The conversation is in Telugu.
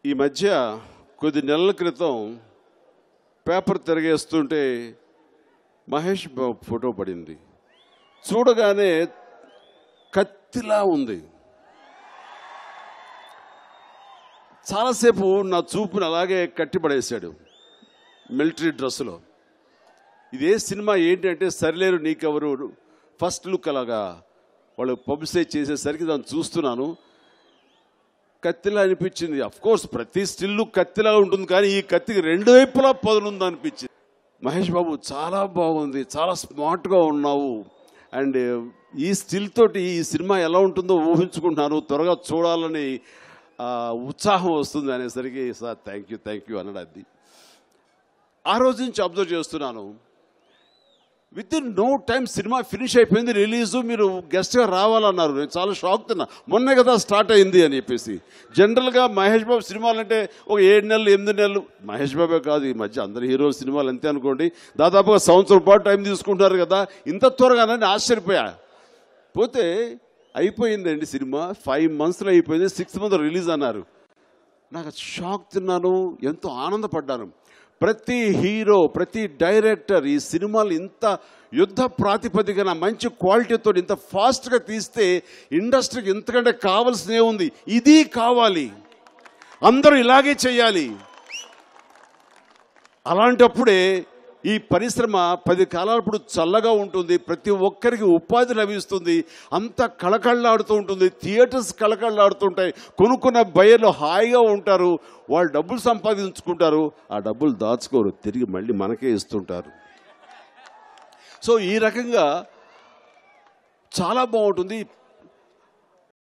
ఈ మధ్య కొద్ది నెలల క్రితం పేపర్ తిరగేస్తుంటే మహేష్ బాబు ఫోటో పడింది చూడగానే కత్తిలా ఉంది చాలాసేపు నా చూపుని అలాగే కట్టిపడేశాడు మిలిటరీ డ్రెస్సులో ఇదే సినిమా ఏంటంటే సరిలేరు నీకెవరు ఫస్ట్ లుక్ అలాగా వాళ్ళు పబ్లిసైజ్ చేసేసరికి దాన్ని చూస్తున్నాను కత్తిలా అనిపించింది అఫ్ కోర్స్ ప్రతి స్టిల్ కత్తిలా ఉంటుంది కానీ ఈ కత్తికి రెండు వైపులా పదునుంది అనిపించింది మహేష్ బాబు చాలా బాగుంది చాలా స్మార్ట్గా ఉన్నావు అండ్ ఈ స్టిల్ తోటి ఈ సినిమా ఎలా ఉంటుందో ఊహించుకుంటున్నాను త్వరగా చూడాలని ఆ, ఉత్సాహం వస్తుంది అనేసరికి sir thank you thank you అన్నాడు అది ఆ రోజు నుంచి అబ్జర్వ్ చేస్తున్నాను within no time cinema finish అయిపోయింది రిలీజు మీరు గెస్ట్గా రావాలన్నారు నేను చాలా షాక్ తిన్నా మొన్నే కదా స్టార్ట్ అయింది అని చెప్పేసి జనరల్గా మహేష్ బాబు సినిమాలు అంటే ఒక ఏడు నెలలు ఎనిమిది నెలలు మహేష్ బాబే కాదు ఈ మధ్య అందరు హీరోల సినిమాలు అంతే అనుకోండి దాదాపుగా సంవత్సరం పాటు టైం తీసుకుంటారు కదా ఇంత త్వరగానని ఆశ్చర్యపోయా పోతే అయిపోయిందండి సినిమా ఫైవ్ మంత్స్లో అయిపోయింది సిక్స్ మంత్ రిలీజ్ అన్నారు నాకు షాక్ తిన్నాను ఎంతో ఆనందపడ్డాను ప్రతి హీరో ప్రతి డైరెక్టర్ ఈ సినిమాలు ఇంత యుద్ధ ప్రాతిపదికన మంచి క్వాలిటీతో ఇంత ఫాస్ట్గా తీస్తే ఇండస్ట్రీకి ఇంతకంటే కావాల్సిన ఉంది ఇది కావాలి అందరూ ఇలాగే చేయాలి అలాంటప్పుడే ఈ పరిశ్రమ పది కాలాలప్పుడు చల్లగా ఉంటుంది ప్రతి ఒక్కరికి ఉపాధి లభిస్తుంది అంత కళకళలాడుతూ ఉంటుంది థియేటర్స్ కళకళలాడుతుంటాయి కొనుక్కున్న బయర్లు హాయిగా ఉంటారు వాళ్ళు డబ్బులు సంపాదించుకుంటారు ఆ డబ్బులు దాచుకోరు తిరిగి మళ్ళీ మనకే ఇస్తుంటారు సో ఈ రకంగా చాలా బాగుంటుంది